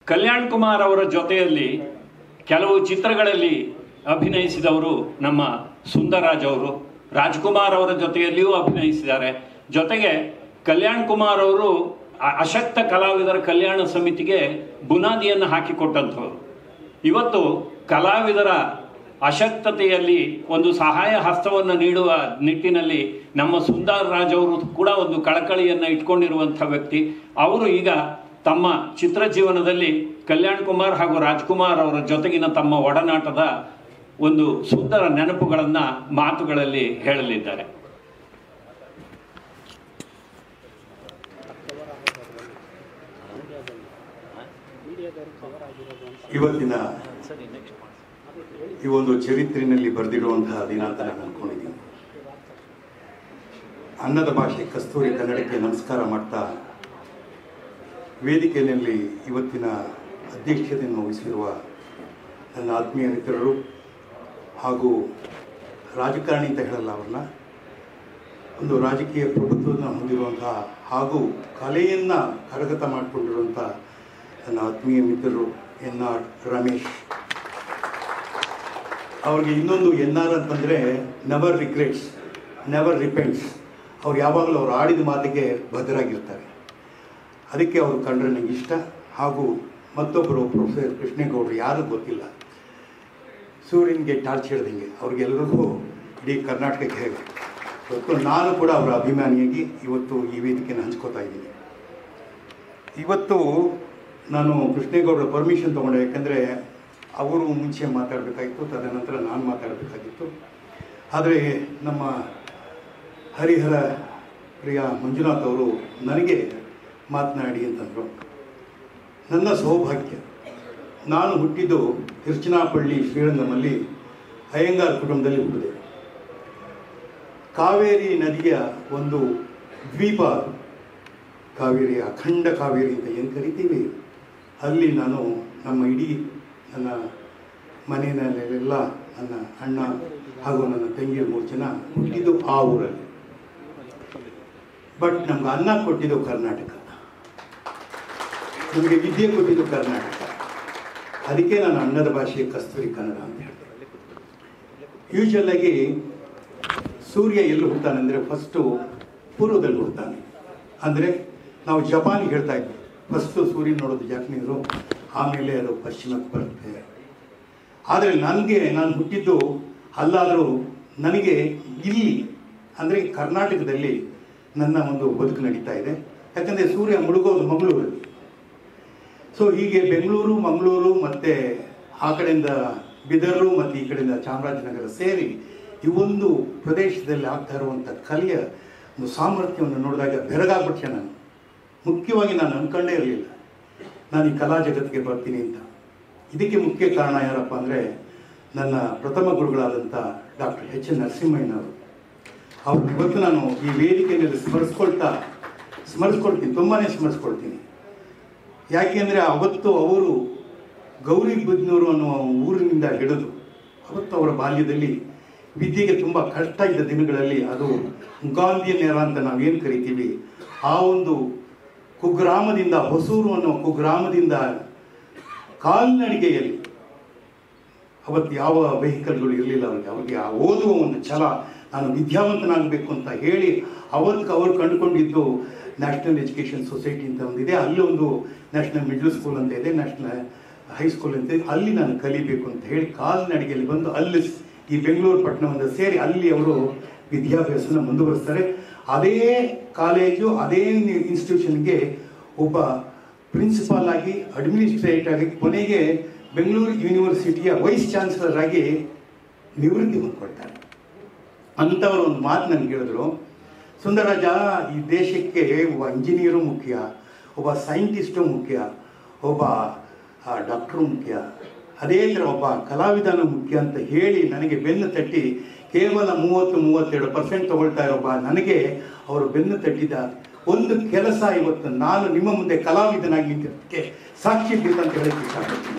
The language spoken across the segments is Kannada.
ಕಲ್ಯಾಣ್ ಕುಮಾರ್ ಅವರ ಜೊತೆಯಲ್ಲಿ ಕೆಲವು ಚಿತ್ರಗಳಲ್ಲಿ ಅಭಿನಯಿಸಿದವರು ನಮ್ಮ ಸುಂದರರಾಜ್ ಅವರು ರಾಜ್ಕುಮಾರ್ ಅವರ ಜೊತೆಯಲ್ಲಿಯೂ ಅಭಿನಯಿಸಿದ್ದಾರೆ ಜೊತೆಗೆ ಕಲ್ಯಾಣ್ ಕುಮಾರ್ ಅವರು ಅ- ಅಶಕ್ತ ಕಲಾವಿದರ ಕಲ್ಯಾಣ ಸಮಿತಿಗೆ ಬುನಾದಿಯನ್ನು ಹಾಕಿಕೊಟ್ಟಂಥವ್ರು ಇವತ್ತು ಕಲಾವಿದರ ಅಶಕ್ತತೆಯಲ್ಲಿ ಒಂದು ಸಹಾಯ ಹಸ್ತವನ್ನು ನೀಡುವ ನಿಟ್ಟಿನಲ್ಲಿ ನಮ್ಮ ಸುಂದರ್ ರಾಜ್ ಅವರು ಕೂಡ ಒಂದು ಕಳಕಳಿಯನ್ನು ಇಟ್ಕೊಂಡಿರುವಂಥ ವ್ಯಕ್ತಿ ಅವರು ಈಗ ತಮ್ಮ ಚಿತ್ರ ಜೀವನದಲ್ಲಿ ಕಲ್ಯಾಣ್ ಕುಮಾರ್ ಹಾಗೂ ರಾಜ್ಕುಮಾರ್ ಅವರ ಜೊತೆಗಿನ ತಮ್ಮ ಒಡನಾಟದ ಒಂದು ಸುಂದರ ನೆನಪುಗಳನ್ನ ಮಾತುಗಳಲ್ಲಿ ಹೇಳಲಿದ್ದಾರೆ ಇವತ್ತಿನ ಈ ಒಂದು ಚರಿತ್ರೆಯಲ್ಲಿ ಬರೆದಿಡುವಂತಹ ದಿನ ಅಂತ ನಾನು ಅನ್ಕೊಂಡಿದ್ದೀನಿ ಅನ್ನದ ಭಾಷೆ ಕಸ್ತೂರಿ ಕನ್ನಡಕ್ಕೆ ನಮಸ್ಕಾರ ಮಾಡ್ತಾ ವೇದಿಕೆಯಲ್ಲಿ ಇವತ್ತಿನ ಅಧ್ಯಕ್ಷತೆಯನ್ನು ವಹಿಸಿರುವ ನನ್ನ ಆತ್ಮೀಯ ಮಿತ್ರರು ಹಾಗೂ ರಾಜಕಾರಣಿ ಅಂತ ಹೇಳಲ್ಲ ಅವ್ರನ್ನ ಒಂದು ರಾಜಕೀಯ ಪ್ರಭುತ್ವವನ್ನು ಹೊಂದಿರುವಂತಹ ಹಾಗೂ ಕಲೆಯನ್ನು ಕರಗತ ಮಾಡಿಕೊಂಡಿರುವಂಥ ನನ್ನ ಆತ್ಮೀಯ ಮಿತ್ರರು ಎನ್ ಆರ್ ರಮೇಶ್ ಅವ್ರಿಗೆ ಇನ್ನೊಂದು ಎನ್ ಆರ್ ಅಂತಂದರೆ ನೆವರ್ ರಿಗ್ರೆಟ್ಸ್ ನೆವರ್ ರಿಪೆಂಟ್ಸ್ ಅವ್ರು ಯಾವಾಗಲೂ ಅವ್ರು ಆಡಿದ ಮಾತಿಗೆ ಭದ್ರಾಗಿರ್ತಾರೆ ಅದಕ್ಕೆ ಅವರು ಕಂಡ್ರೆ ನನಗೆ ಇಷ್ಟ ಹಾಗೂ ಮತ್ತೊಬ್ಬರು ಪ್ರೊಫೆಸರ್ ಕೃಷ್ಣೇಗೌಡರು ಯಾರೂ ಗೊತ್ತಿಲ್ಲ ಸೂರ್ಯನಿಗೆ ಟಾರ್ಚ್ ಹಿಡ್ದಂಗೆ ಅವ್ರಿಗೆಲ್ಲರಿಗೂ ಇಡೀ ಕರ್ನಾಟಕಕ್ಕೆ ಇವತ್ತು ನಾನು ಕೂಡ ಅವರ ಅಭಿಮಾನಿಯಾಗಿ ಇವತ್ತು ಈ ವೇದಿಕೆಯನ್ನು ಹಂಚ್ಕೋತಾ ಇದ್ದೀನಿ ಇವತ್ತು ನಾನು ಕೃಷ್ಣೇಗೌಡರ ಪರ್ಮಿಷನ್ ತೊಗೊಂಡೆ ಯಾಕಂದರೆ ಅವರು ಮುಂಚೆ ಮಾತಾಡಬೇಕಾಗಿತ್ತು ತದನಂತರ ನಾನು ಮಾತಾಡಬೇಕಾಗಿತ್ತು ಆದರೆ ನಮ್ಮ ಹರಿಹರ ಪ್ರಿಯ ಮಂಜುನಾಥ್ ಅವರು ನನಗೆ ಮಾತನಾಡಿ ಅಂತಂದರು ನನ್ನ ಸೌಭಾಗ್ಯ ನಾನು ಹುಟ್ಟಿದ್ದು ತಿರುಚನಾಪಳ್ಳಿ ಶ್ರೀರಂಗಮಲ್ಲಿ ಅಯ್ಯಂಗಾರ್ ಕುಟುಂಬದಲ್ಲಿ ಹುಟ್ಟಿದೆ ಕಾವೇರಿ ನದಿಯ ಒಂದು ದ್ವೀಪ ಅದು. ಕಾವೇರಿ ಅಖಂಡ ಕಾವೇರಿ ಅಂತ ಏನು ಕರಿತೀವಿ ಅಲ್ಲಿ ನಾನು ನಮ್ಮ ಇಡೀ ನನ್ನ ಮನೆಯಲ್ಲೆಲ್ಲ ನನ್ನ ಅಣ್ಣ ಹಾಗೂ ನನ್ನ ತಂಗಿಯ ಮೂರು ಜನ ಹುಟ್ಟಿದ್ದು ಆ ಊರಲ್ಲಿ ಬಟ್ ನಮ್ಗೆ ಅನ್ನ ಕೊಟ್ಟಿದ್ದು ಕರ್ನಾಟಕ ನಮಗೆ ವಿದ್ಯೆ ಕೊಟ್ಟಿದ್ದು ಕರ್ನಾಟಕ ಅದಕ್ಕೆ ನಾನು ಅನ್ನದ ಭಾಷೆ ಕಸ್ತೂರಿ ಕನ್ನಡ ಅಂತ ಹೇಳ್ತೀನಿ ಯೂಶಲ್ ಆಗಿ ಸೂರ್ಯ ಎಲ್ಲಿ ಹುಡ್ತಾನೆ ಅಂದರೆ ಫಸ್ಟು ಪೂರ್ವದಲ್ಲಿ ಹುಡ್ತಾನೆ ಅಂದರೆ ನಾವು ಜಪಾನಿಗೆ ಹೇಳ್ತಾ ಇದ್ವಿ ಫಸ್ಟು ಸೂರ್ಯ ನೋಡೋದು ಜಾಪನೀಸರು ಆಮೇಲೆ ಅದು ಪಶ್ಚಿಮಕ್ಕೆ ಬರುತ್ತೆ ಆದರೆ ನನಗೆ ನಾನು ಹುಟ್ಟಿದ್ದು ಅಲ್ಲಾದರೂ ನನಗೆ ಇಲ್ಲಿ ಅಂದರೆ ಕರ್ನಾಟಕದಲ್ಲಿ ನನ್ನ ಒಂದು ಬದುಕು ನಡೀತಾ ಇದೆ ಯಾಕಂದರೆ ಸೂರ್ಯ ಮುಳುಗೋದು ಮಂಗಳೂರಲ್ಲಿ ಸೊ ಹೀಗೆ ಬೆಂಗಳೂರು ಮಂಗಳೂರು ಮತ್ತು ಆ ಕಡೆಯಿಂದ ಬಿದರು ಮತ್ತು ಈ ಕಡೆಯಿಂದ ಚಾಮರಾಜನಗರ ಸೇರಿ ಈ ಒಂದು ಪ್ರದೇಶದಲ್ಲಿ ಆಗ್ತಾ ಇರುವಂಥ ಕಲೆಯ ಒಂದು ಸಾಮರ್ಥ್ಯವನ್ನು ನೋಡಿದಾಗ ಬೆರಗಾಗ್ಬಿಟ್ಟೆ ನಾನು ಮುಖ್ಯವಾಗಿ ನಾನು ಅಂದ್ಕೊಂಡೇ ಇರಲಿಲ್ಲ ನಾನು ಈ ಕಲಾ ಜಗತ್ತಿಗೆ ಬರ್ತೀನಿ ಅಂತ ಇದಕ್ಕೆ ಮುಖ್ಯ ಕಾರಣ ಯಾರಪ್ಪ ಅಂದರೆ ನನ್ನ ಪ್ರಥಮ ಗುರುಗಳಾದಂಥ ಡಾಕ್ಟರ್ ಎಚ್ ಎನ್ ನರಸಿಂಹಯ್ಯನವರು ಅವ್ರು ಇವತ್ತು ನಾನು ಈ ವೇದಿಕೆಯಲ್ಲಿ ಸ್ಮರಿಸ್ಕೊಳ್ತಾ ಸ್ಮರಿಸ್ಕೊಳ್ತೀನಿ ತುಂಬಾ ಸ್ಮರಿಸ್ಕೊಳ್ತೀನಿ ಯಾಕೆಂದರೆ ಅವತ್ತು ಅವರು ಗೌರಿಬಿದ್ನೂರು ಅನ್ನುವ ಊರಿನಿಂದ ಹಿಡಿದು ಅವತ್ತು ಅವರ ಬಾಲ್ಯದಲ್ಲಿ ವಿದ್ಯೆಗೆ ತುಂಬ ಕಷ್ಟ ಇದ್ದ ದಿನಗಳಲ್ಲಿ ಅದು ಗಾಂಧಿಯ ನೇರ ಅಂತ ನಾವೇನು ಕರಿತೀವಿ ಆ ಒಂದು ಕುಗ್ರಾಮದಿಂದ ಹೊಸೂರು ಅನ್ನೋ ಕುಗ್ರಾಮದಿಂದ ಕಾಲ್ನಡಿಗೆಯಲ್ಲಿ ಅವತ್ತು ಯಾವ ವೆಹಿಕಲ್ಗಳು ಇರಲಿಲ್ಲ ಅವ್ರಿಗೆ ಅವ್ರಿಗೆ ಆ ಓದುವ ಒಂದು ಛಲ ನಾನು ವಿದ್ಯಾವಂತನಾಗಬೇಕು ಅಂತ ಹೇಳಿ ಅವತ್ತು ಅವರು ಕಂಡುಕೊಂಡಿದ್ದು ನ್ಯಾಷನಲ್ ಎಜುಕೇಷನ್ ಸೊಸೈಟಿ ಅಂತ ಒಂದಿದೆ ಅಲ್ಲಿ ಒಂದು ನ್ಯಾಷನಲ್ ಮಿಡ್ಲ್ ಸ್ಕೂಲ್ ಅಂತ ಇದೆ ನ್ಯಾಷನಲ್ ಹೈಸ್ಕೂಲ್ ಅಂತ ಇದೆ ಅಲ್ಲಿ ನಾನು ಕಲಿಬೇಕು ಅಂತ ಹೇಳಿ ಕಾಲ್ನಡಿಗೆಯಲ್ಲಿ ಬಂದು ಅಲ್ಲಿ ಈ ಬೆಂಗಳೂರು ಪಟ್ಟಣವನ್ನು ಸೇರಿ ಅಲ್ಲಿ ಅವರು ವಿದ್ಯಾಭ್ಯಾಸನ ಮುಂದುವರಿಸ್ತಾರೆ ಅದೇ ಕಾಲೇಜು ಅದೇ ಇನ್ಸ್ಟಿಟ್ಯೂಷನ್ಗೆ ಒಬ್ಬ ಪ್ರಿನ್ಸಿಪಾಲ್ ಆಗಿ ಅಡ್ಮಿನಿಸ್ಟ್ರೇಟರ್ ಆಗಿ ಕೊನೆಗೆ ಬೆಂಗಳೂರು ಯೂನಿವರ್ಸಿಟಿಯ ವೈಸ್ ಚಾನ್ಸಲರ್ ಆಗಿ ನಿವೃತ್ತಿ ಹೊಂದ್ಕೊಳ್ತಾರೆ ಅಂಥವ್ರು ಒಂದು ಮಾತು ನನಗೆ ಹೇಳಿದ್ರು ಸುಂದರರಾಜ ಈ ದೇಶಕ್ಕೆ ಒಬ್ಬ ಇಂಜಿನಿಯರು ಮುಖ್ಯ ಒಬ್ಬ ಸೈಂಟಿಸ್ಟು ಮುಖ್ಯ ಒಬ್ಬ ಡಾಕ್ಟ್ರು ಮುಖ್ಯ ಅದೇ ಥರ ಒಬ್ಬ ಕಲಾವಿದನು ಮುಖ್ಯ ಅಂತ ಹೇಳಿ ನನಗೆ ಬೆನ್ನು ತಟ್ಟಿ ಕೇವಲ ಮೂವತ್ತು ಮೂವತ್ತೆರಡು ಪರ್ಸೆಂಟ್ ತಗೊಳ್ತಾ ಇರೋ ಒಬ್ಬ ನನಗೆ ಅವರು ಬೆನ್ನು ತಟ್ಟಿದ ಒಂದು ಕೆಲಸ ಇವತ್ತು ನಾನು ನಿಮ್ಮ ಮುಂದೆ ಕಲಾವಿದನಾಗಿ ನಿಂತಿದ್ದಕ್ಕೆ ಸಾಕ್ಷಿ ಅಂತ ಹೇಳಕ್ಕೆ ಇಷ್ಟಪಡ್ತೀನಿ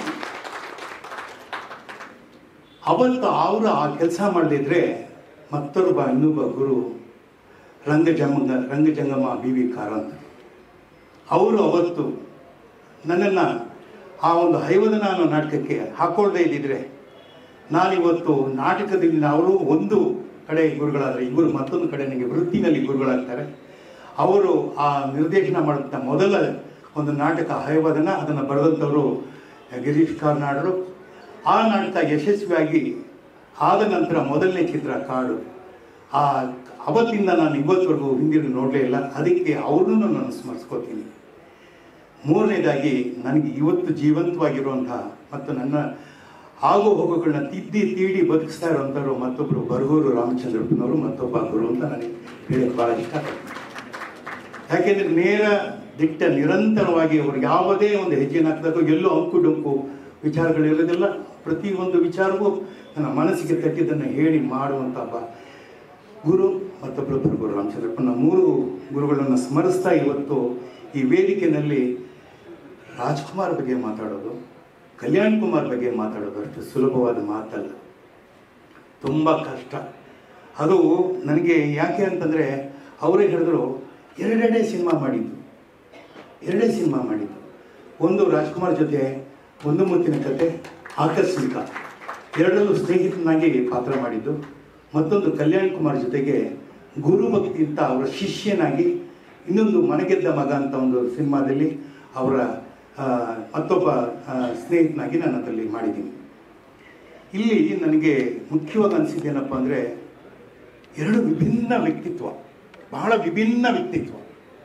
ಅವತ್ತು ಅವರು ಆ ಕೆಲಸ ಮಾಡದಿದ್ರೆ ಮತ್ತೊಬ್ಬ ಇನ್ನೊಬ್ಬ ಗುರು ರಂಗಜಂಗ ರಂಗಜಂಗಮ ಬಿ ವಿ ಕಾರಂತ್ ಅವರು ಅವತ್ತು ನನ್ನನ್ನು ಆ ಒಂದು ಹೈವದನ ಅನ್ನೋ ನಾಟಕಕ್ಕೆ ಹಾಕೊಳ್ದೇ ಇದ್ದಿದ್ರೆ ನಾನಿವತ್ತು ನಾಟಕದಿಂದ ಅವರು ಒಂದು ಕಡೆ ಗುರುಗಳಾದರೆ ಇವರು ಮತ್ತೊಂದು ಕಡೆ ನನಗೆ ವೃತ್ತಿನಲ್ಲಿ ಗುರುಗಳಾಗ್ತಾರೆ ಅವರು ಆ ನಿರ್ದೇಶನ ಮಾಡಿದ ಮೊದಲ ಒಂದು ನಾಟಕ ಹೈವದನ ಅದನ್ನು ಬರೆದಂಥವರು ಗಿರೀಶ್ ಕಾರ್ನಾಡರು ಆ ನಾಟಕ ಯಶಸ್ವಿಯಾಗಿ ಆದ ನಂತರ ಮೊದಲನೇ ಚಿತ್ರ ಕಾಡು ಆ ಅವತ್ತಿಂದ ನಾನು ಇವತ್ತವರೆಗೂ ಹಿಂದಿರುಗಿ ನೋಡಲೇ ಇಲ್ಲ ಅದಕ್ಕೆ ಅವ್ರನ್ನೂ ನಾನು ಸ್ಮರಿಸ್ಕೋತೀನಿ ಮೂರನೇದಾಗಿ ನನಗೆ ಇವತ್ತು ಜೀವಂತವಾಗಿರುವಂತಹ ಮತ್ತು ನನ್ನ ಆಗು ಹೋಗುಗಳನ್ನ ತಿದ್ದಿ ತೀಡಿ ಬದುಕಿಸ್ತಾ ಇರುವಂಥವ್ರು ಮತ್ತೊಬ್ಬರು ಬರಗೂರು ರಾಮಚಂದ್ರಪ್ಪನವರು ಮತ್ತೊಬ್ಬ ಗುರು ಅಂತ ನನಗೆ ಹೇಳಕ್ಕೆ ಭಾಳ ಇಷ್ಟ ಯಾಕೆಂದರೆ ನೇರ ದಿಟ್ಟ ನಿರಂತರವಾಗಿ ಅವರು ಯಾವುದೇ ಒಂದು ಹೆಜ್ಜೆನ ಹಾಕಿದಾಗ ಎಲ್ಲೋ ಅಂಕು ಡೊಂಕು ವಿಚಾರಗಳಿರೋದಿಲ್ಲ ಪ್ರತಿಯೊಂದು ವಿಚಾರವೂ ನನ್ನ ಮನಸ್ಸಿಗೆ ತಟ್ಟಿದ್ದನ್ನು ಹೇಳಿ ಮಾಡುವಂಥ ಒಬ್ಬ ಗುರು ಮತ್ತೊಬ್ಬರು ಬರಗೂರು ರಾಮಚಂದ್ರಪ್ಪನ ಮೂರು ಗುರುಗಳನ್ನು ಸ್ಮರಿಸ್ತಾ ಇವತ್ತು ಈ ವೇದಿಕೆಯಲ್ಲಿ ರಾಜ್ಕುಮಾರ್ ಬಗ್ಗೆ ಮಾತಾಡೋದು ಕಲ್ಯಾಣ್ ಕುಮಾರ್ ಬಗ್ಗೆ ಮಾತಾಡೋದು ಅಷ್ಟು ಸುಲಭವಾದ ಮಾತಲ್ಲ ತುಂಬ ಕಷ್ಟ ಅದು ನನಗೆ ಯಾಕೆ ಅಂತಂದರೆ ಅವರೇ ಹೇಳಿದ್ರು ಎರಡೆರಡೇ ಸಿನಿಮಾ ಮಾಡಿದ್ದು ಎರಡೇ ಸಿನಿಮಾ ಮಾಡಿದ್ದು ಒಂದು ರಾಜ್ಕುಮಾರ್ ಜೊತೆ ಒಂದು ಮುತ್ತಿನ ಕತೆ ಆಕಸ್ಮಿಕ ಎರಡರಲ್ಲೂ ಸ್ನೇಹಿತನಾಗಿ ಪಾತ್ರ ಮಾಡಿದ್ದು ಮತ್ತೊಂದು ಕಲ್ಯಾಣ್ ಕುಮಾರ್ ಜೊತೆಗೆ ಗುರು ಭಕ್ತಿ ಅಂತ ಅವರ ಶಿಷ್ಯನಾಗಿ ಇನ್ನೊಂದು ಮನೆಗೆದ್ದ ಮಗ ಅಂತ ಒಂದು ಸಿನಿಮಾದಲ್ಲಿ ಅವರ ಆ, ಮತ್ತೊಬ್ಬ ಆ, ಸ್ನೇಹಿತನಾಗಿ ನಾನು ಅದರಲ್ಲಿ ಮಾಡಿದ್ದೀನಿ ಇಲ್ಲಿ ನನಗೆ ಮುಖ್ಯವಾಗಿ ಅನಿಸಿದ್ದೇನಪ್ಪ ಅಂದರೆ ಎರಡು ವಿಭಿನ್ನ ವ್ಯಕ್ತಿತ್ವ ಬಹಳ ವಿಭಿನ್ನ ವ್ಯಕ್ತಿತ್ವ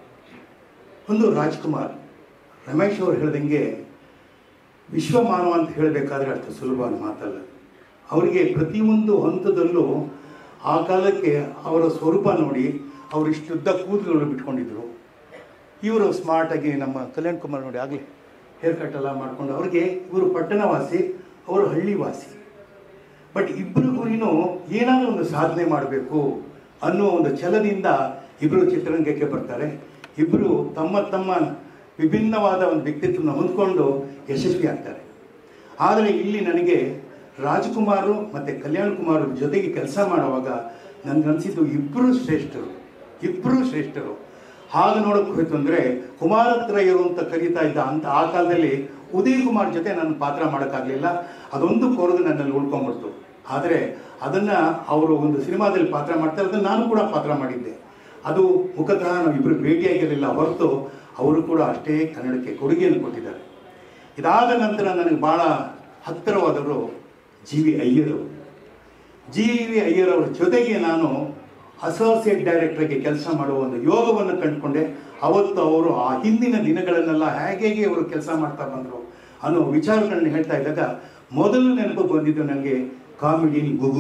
ಒಂದು ರಾಜ್ಕುಮಾರ್ ರಮೇಶ್ ಅವರು ಹೇಳ್ದಂಗೆ ವಿಶ್ವಮಾನವ ಅಂತ ಹೇಳಬೇಕಾದ್ರೆ ಅಷ್ಟು ಸುಲಭವಾದ ಮಾತಲ್ಲ ಅವರಿಗೆ ಪ್ರತಿಯೊಂದು ಹಂತದಲ್ಲೂ ಆ ಕಾಲಕ್ಕೆ ಅವರ ಸ್ವರೂಪ ನೋಡಿ ಅವರು ಇಷ್ಟುದ್ದ ಕೂದಲುಗಳು ಬಿಟ್ಕೊಂಡಿದ್ರು ಇವರು ಸ್ಮಾರ್ಟಾಗಿ ನಮ್ಮ ಕಲ್ಯಾಣ್ ಕುಮಾರ್ ನೋಡಿ ಆಗಲಿ ಹೇರ್ ಕಟ್ ಎಲ್ಲ ಮಾಡ್ಕೊಂಡು ಅವ್ರಿಗೆ ಇವರು ಪಟ್ಟಣವಾಸಿ ಅವರು ಹಳ್ಳಿ ವಾಸಿ ಬಟ್ ಇಬ್ಬರು ಗುರಿನೂ ಏನಾದರೂ ಒಂದು ಸಾಧನೆ ಮಾಡಬೇಕು ಅನ್ನೋ ಒಂದು ಛಲದಿಂದ ಇಬ್ಬರು ಚಿತ್ರರಂಗಕ್ಕೆ ಬರ್ತಾರೆ ಇಬ್ಬರು ತಮ್ಮ ತಮ್ಮ ವಿಭಿನ್ನವಾದ ಒಂದು ವ್ಯಕ್ತಿತ್ವನ ಹೊಂದ್ಕೊಂಡು ಯಶಸ್ವಿ ಆಗ್ತಾರೆ ಆದರೆ ಇಲ್ಲಿ ನನಗೆ ರಾಜ್ಕುಮಾರು ಮತ್ತು ಕಲ್ಯಾಣ್ ಕುಮಾರ್ ಜೊತೆಗೆ ಕೆಲಸ ಮಾಡುವಾಗ ನನಗನ್ಸಿದ್ದು ಇಬ್ಬರು ಶ್ರೇಷ್ಠರು ಇಬ್ಬರು ಶ್ರೇಷ್ಠರು ಹಾಗೆ ನೋಡೋಕೆ ಹೋಯ್ತು ಅಂದರೆ ಕುಮಾರತ್ರಯರು ಅಂತ ಕರೀತಾ ಇದ್ದ ಅಂತ ಆ ಕಾಲದಲ್ಲಿ ಉದಯ್ ಕುಮಾರ್ ಜೊತೆ ನಾನು ಪಾತ್ರ ಮಾಡೋಕ್ಕಾಗಲಿಲ್ಲ ಅದೊಂದು ಕೊರಗು ನನ್ನಲ್ಲಿ ಉಳ್ಕೊಂಡ್ಬಿಡ್ತು ಆದರೆ ಅದನ್ನು ಅವರು ಒಂದು ಸಿನಿಮಾದಲ್ಲಿ ಪಾತ್ರ ಮಾಡ್ತಾ ಇರೋದು ನಾನು ಕೂಡ ಪಾತ್ರ ಮಾಡಿದ್ದೆ ಅದು ಮುಖತಃ ನಾವು ಇಬ್ಬರು ಭೇಟಿಯಾಗಿರಲಿಲ್ಲ ಹೊರತು ಅವರು ಕೂಡ ಅಷ್ಟೇ ಕನ್ನಡಕ್ಕೆ ಕೊಡುಗೆಯನ್ನು ಕೊಟ್ಟಿದ್ದಾರೆ ಇದಾದ ನಂತರ ನನಗೆ ಭಾಳ ಹತ್ತಿರವಾದವರು ಜಿ ವಿ ಅಯ್ಯರು ಜಿ ವಿ ಅಯ್ಯರ್ ಅವರ ಜೊತೆಗೆ ನಾನು ಅಸೋಸಿಯೇಟ್ ಡೈರೆಕ್ಟರ್ಗೆ ಕೆಲಸ ಮಾಡುವ ಒಂದು ಯೋಗವನ್ನು ಕಂಡುಕೊಂಡೆ ಅವತ್ತು ಅವರು ಆ ಹಿಂದಿನ ದಿನಗಳನ್ನೆಲ್ಲ ಹೇಗೆ ಹೇಗೆ ಅವರು ಕೆಲಸ ಮಾಡ್ತಾ ಬಂದರು ಅನ್ನೋ ವಿಚಾರಗಳನ್ನ ಹೇಳ್ತಾ ಇದ್ದಾಗ ಮೊದಲು ನೆನಪು ಬಂದಿದ್ದು ನನಗೆ ಕಾಮಿಡಿಯನ್ ಗುಗು